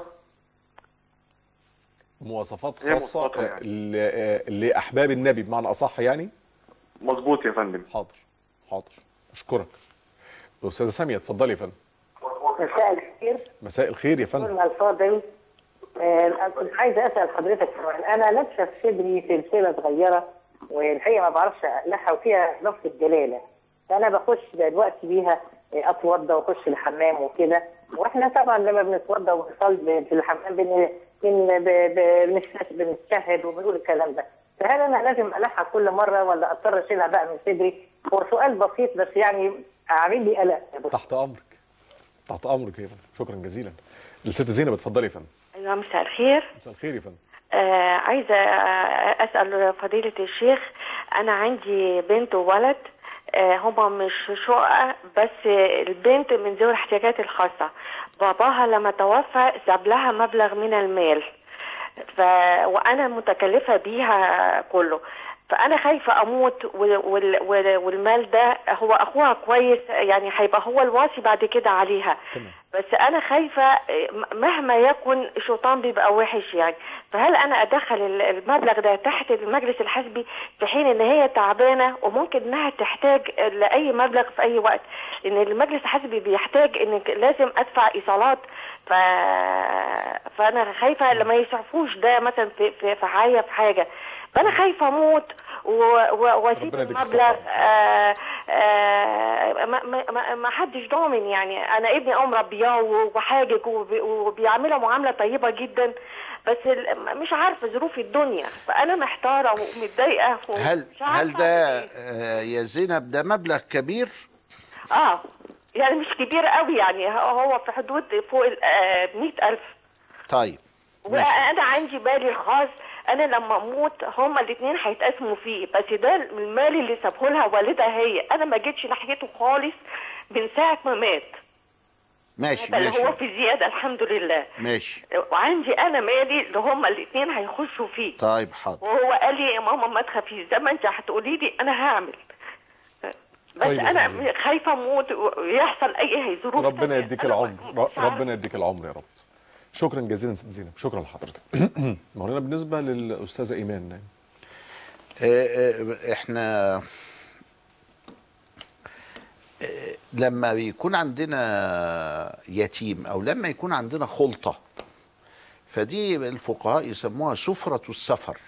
مواصفات هي خاصه مواصفاتها آه، يعني. ل- آه، لاحباب النبي بمعنى اصح يعني مظبوط يا فندم حاضر حاضر اشكرك استاذه ساميه اتفضلي يا فندم مساء الخير مساء الخير يا فندم دكتورنا الفاضل آه، أنا كنت عايزه اسال حضرتك كمان انا لابسه في صدري سلسله صغيره والحقيقه ما بعرفش اقلعها وفيها لفظ الجلاله فانا بخش دلوقتي بيها آه، اتوضى واخش الحمام وكده واحنا طبعا لما بنتوضى ونصلي في الحمام بن بن- ب- ب- بنستش- بنتشهد وبنقول الكلام ده فهل انا لازم اقلعها كل مره ولا اضطر اشيلها بقى من صدري؟ هو سؤال بسيط بس يعني عامل لي قلق يا دكتور. تحت امرك تحت امرك يا فندم شكرا جزيلا الست زينب اتفضلي يا فندم ايوه مساء الخير مساء الخير يا فندم آه عايزه آه، اسال فضيله الشيخ انا عندي بنت وولد آه هما مش شقق بس البنت من ذوي الاحتياجات الخاصه باباها لما توفى ساب لها مبلغ من المال ف... وانا متكلفه بيها كله فانا خايفه اموت وال... وال... وال- والمال ده هو اخوها كويس يعني هيبقى هو الواصي بعد كده عليها تمام. بس انا خايفه م- مهما يكن الشيطان بيبقى وحش يعني فهل انا ادخل ال- المبلغ ده تحت المجلس الحسبي في حين ان هي تعبانه وممكن انها تحتاج لاي مبلغ في اي وقت لان المجلس الحسبي بيحتاج ان لازم ادفع ايصالات ف... فانا خايفه لما يصرفوش ده مثلا في في في حاجه في حاجه فانا خايفه اموت و... و... واسيب ربنا يديك المبلغ الصحة. آه آه ما, ما, ما- ما حدش ضامن يعني انا ابني اه مربياه وحاجج وبي- وبيعاملها معامله طيبه جدا بس ال- مش عارفه ظروف الدنيا فانا محتاره ومتضايقه هل ومش عارفة هل ده أعمل إيه. آه، يا زينب ده مبلغ كبير اه يعني مش كبير قوي يعني هو هو في حدود فوق ال 100000 طيب ماشي وانا عندي بالي الخاص انا لما اموت هما الاثنين هيتقسموا فيه بس ده المال اللي سابه لها والدها هي انا ما جيتش ناحيته خالص من ساعه ما مات ماشي بل ماشي هو في زياده الحمد لله ماشي وعندي انا مالي اللي هما الاثنين هيخشوا فيه طيب حاضر وهو قال لي يا ماما ما تخافيش زي ما انت هتقولي لي انا هعمل بس طيب يا انا زوزو. خايفه اموت ويحصل اي ظروف ربنا تانية. يديك أنا العمر مش ر- عارفة. ربنا يديك العمر يا رب شكرا جزيلا ست زينب شكرا لحضرتك مولانا بالنسبه للاستاذه ايمان آه، آه، احنا آه، لما بيكون عندنا يتيم او لما يكون عندنا خلطه فدي الفقهاء يسموها سفرة السفر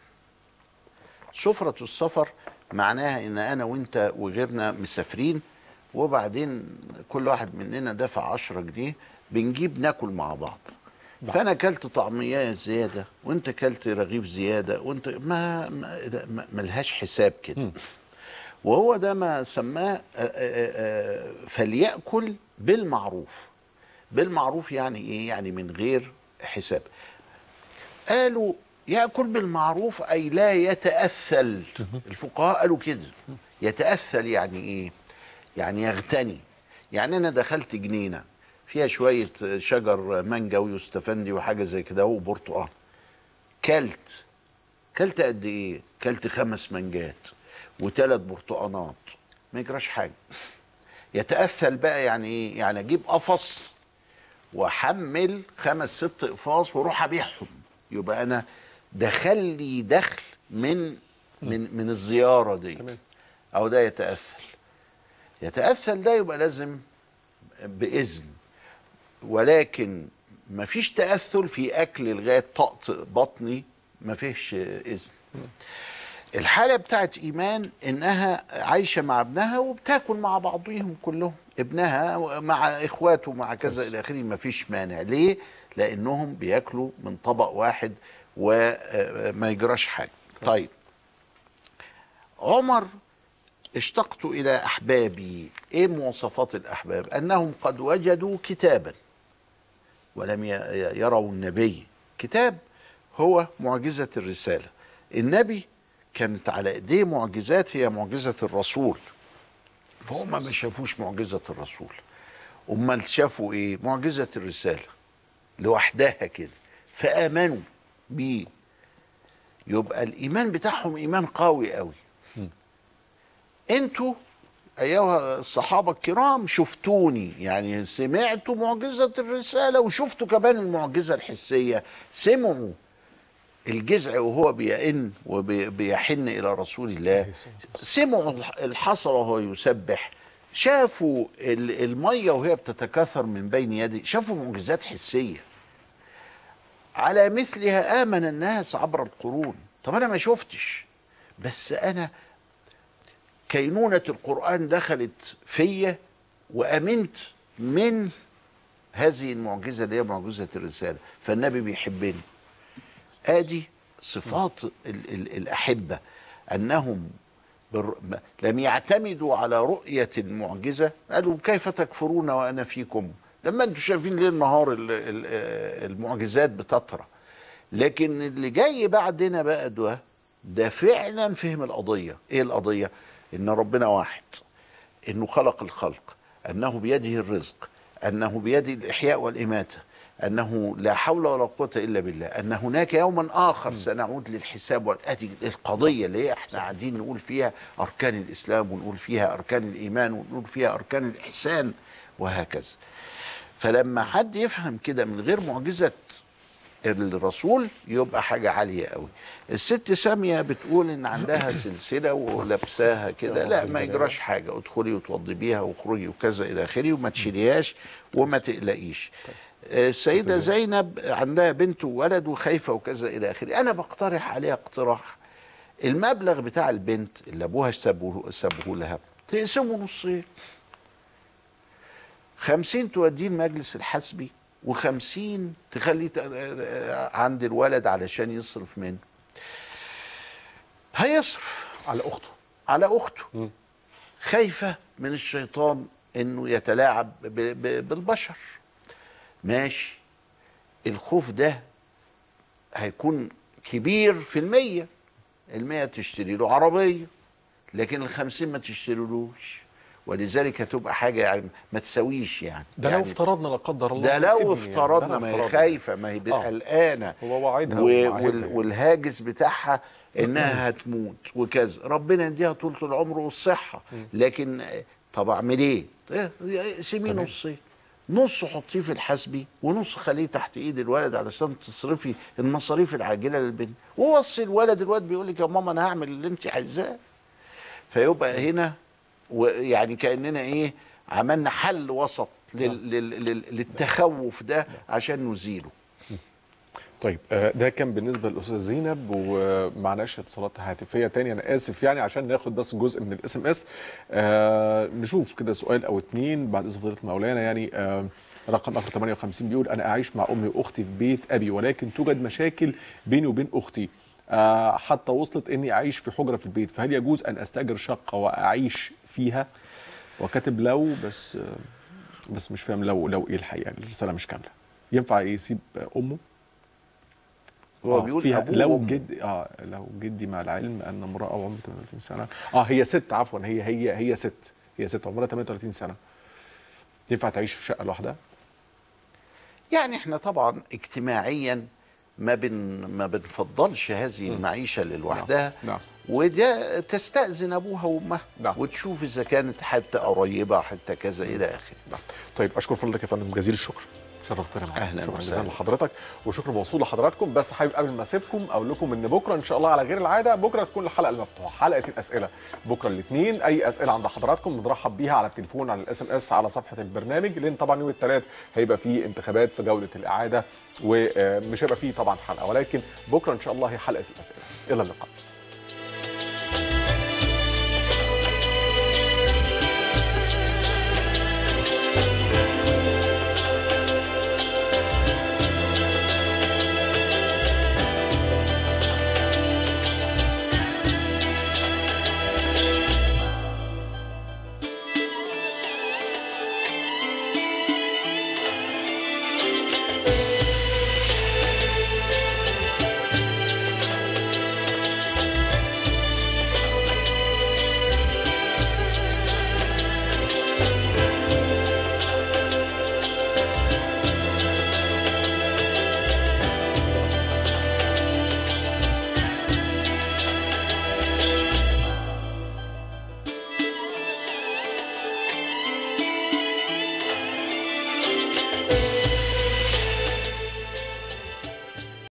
سفرة السفر معناها ان انا وانت وغيرنا مسافرين وبعدين كل واحد مننا دفع عشرة جنيه بنجيب ناكل مع بعض فانا كلت طعميه زياده وانت كلت رغيف زياده وانت ما ما- ما- ملهاش حساب كده وهو ده ما سماه آه، آه، آه، فليأكل بالمعروف بالمعروف يعني ايه يعني من غير حساب قالوا يأكل بالمعروف أي لا يتأثل الفقهاء قالوا كده يتأثل يعني إيه يعني يغتني يعني أنا دخلت جنينة فيها شوية شجر مانجا ويوستفندي وحاجة زي كده وبرتقال كلت كلت قد إيه كلت خمس مانجات وثلاث برتقانات ما يجراش حاجة يتأثل بقى يعني إيه يعني أجيب قفص واحمل خمس ست اقفاص واروح ابيعهم يبقى انا دخل لي دخل من من من الزياره دي تمام. او ده يتاثل يتاثل ده يبقى لازم باذن ولكن ما فيش تاثل في اكل لغايه طقط بطني ما فيش اذن الحالة بتاعت إيمان إنها عايشة مع ابنها وبتاكل مع بعضهم كلهم ابنها مع إخواته مع كذا إلى آخره ما فيش مانع ليه؟ لأنهم بياكلوا من طبق واحد وما يجراش حاجة طيب عمر اشتقت إلى أحبابي إيه مواصفات الأحباب؟ أنهم قد وجدوا كتابا ولم ي- يروا النبي كتاب هو معجزة الرسالة النبي كانت على ايديه معجزات هي معجزة الرسول فهم ما شافوش معجزة الرسول امال شافوا ايه معجزة الرسالة لوحدها كده فآمنوا بيه يبقى الإيمان بتاعهم إيمان قوي قوي انتوا أيها الصحابة الكرام شفتوني يعني سمعتوا معجزة الرسالة وشفتوا كمان المعجزة الحسية سمعوا الجزع وهو بيئن وبيحن إلى رسول الله سمعوا الحصى وهو يسبح شافوا ال- المية وهي بتتكاثر من بين يدي شافوا معجزات حسية على مثلها آمن الناس عبر القرون طب أنا ما شفتش بس أنا كينونة القرآن دخلت فيا وأمنت من هذه المعجزة اللي هي معجزة الرسالة فالنبي بيحبني ادي صفات ال ال الاحبه انهم بر... م- لم يعتمدوا على رؤيه المعجزه قالوا كيف تكفرون وانا فيكم لما انتم شايفين ليل نهار ال- ال- آه المعجزات بتطرى لكن اللي جاي بعدنا بقى ده ده فعلا فهم القضيه ايه القضيه ان ربنا واحد انه خلق الخلق انه بيده الرزق انه بيده الاحياء والاماته انه لا حول ولا قوه الا بالله ان هناك يوما اخر سنعود للحساب والاتي القضيه اللي هي احنا قاعدين نقول فيها اركان الاسلام ونقول فيها اركان الايمان ونقول فيها اركان الاحسان وهكذا فلما حد يفهم كده من غير معجزه الرسول يبقى حاجة عالية قوي الست سامية بتقول ان عندها سلسلة ولابساها كده لا ما يجراش حاجة ادخلي وتوضي بيها واخرجي وكذا الى اخره وما تشيليهاش وما تقلقيش آه، السيدة زينب عندها بنت وولد وخايفة وكذا إلى آخره أنا بقترح عليها اقتراح المبلغ بتاع البنت اللي أبوها سابه سابه لها تقسمه نصين خمسين توديه المجلس الحسبي وخمسين تخليه ت- عند الولد علشان يصرف منه هيصرف على اخته على اخته خايفه من الشيطان انه يتلاعب ب- ب- بالبشر ماشي الخوف ده هيكون كبير في المية المية تشتري له عربية لكن الخمسين ما تشتريلوش ولذلك هتبقى حاجة يعني ما تساويش يعني ده يعني لو افترضنا لا قدر الله ده ابني لو يعني، افترضنا ده لو ما هي افترضنا. خايفة ما هي آه. قلقانة هو وعدها و- ومعاهدها وال- يعني. والهاجس بتاعها انها هتموت وكذا ربنا يديها طولة العمر والصحة لكن آه، طب اعمل ايه؟ إيه، سيبيه نصين نص حطيه في الحسبي ونص خليه تحت ايد الولد علشان تصرفي المصاريف العاجله للبنت ووصي الولد الولد بيقول لك يا ماما انا هعمل اللي انت عايزاه فيبقى هنا ويعني كاننا ايه عملنا حل وسط لل لل لل للتخوف ده عشان نزيله طيب آه، ده كان بالنسبه للاستاذه زينب ومعناش اتصالات هاتفيه تاني انا اسف يعني عشان ناخد بس جزء من الاس ام اس نشوف كده سؤال او اتنين بعد اذن فضيله مولانا يعني آه، رقم اخر 58 بيقول انا اعيش مع امي واختي في بيت ابي ولكن توجد مشاكل بيني وبين اختي آه، حتى وصلت اني اعيش في حجره في البيت فهل يجوز ان استاجر شقه واعيش فيها وكاتب لو بس آه، بس مش فاهم لو لو ايه الحقيقه الرساله مش كامله ينفع يسيب امه هو آه، بيقول فيها ابوه لو وأمه. جد اه لو جدي مع العلم ان امراه عمرها 38 سنه اه هي ست عفوا هي هي هي ست هي ست عمرها 38 سنه ينفع تعيش في شقه لوحدها؟ يعني احنا طبعا اجتماعيا ما بن ما بنفضلش هذه المعيشه لوحدها نعم. وده تستأذن ابوها وامها نعم. وتشوف اذا كانت حتى قريبه حتى كذا الى اخره نعم. طيب اشكر فضلك يا فندم جزيل الشكر شرفتنا معاك أهلاً شكرا وسهلاً. جزيلا لحضرتك وشكر موصول لحضراتكم بس حابب قبل ما اسيبكم اقول لكم ان بكره ان شاء الله على غير العاده بكره تكون الحلقه المفتوحه حلقه الاسئله بكره الاثنين اي اسئله عند حضراتكم بنرحب بيها على التليفون على الاس ام اس على صفحه البرنامج لان طبعا يوم الثلاث هيبقى فيه انتخابات في جوله الاعاده ومش هيبقى فيه طبعا حلقه ولكن بكره ان شاء الله هي حلقه الاسئله الى اللقاء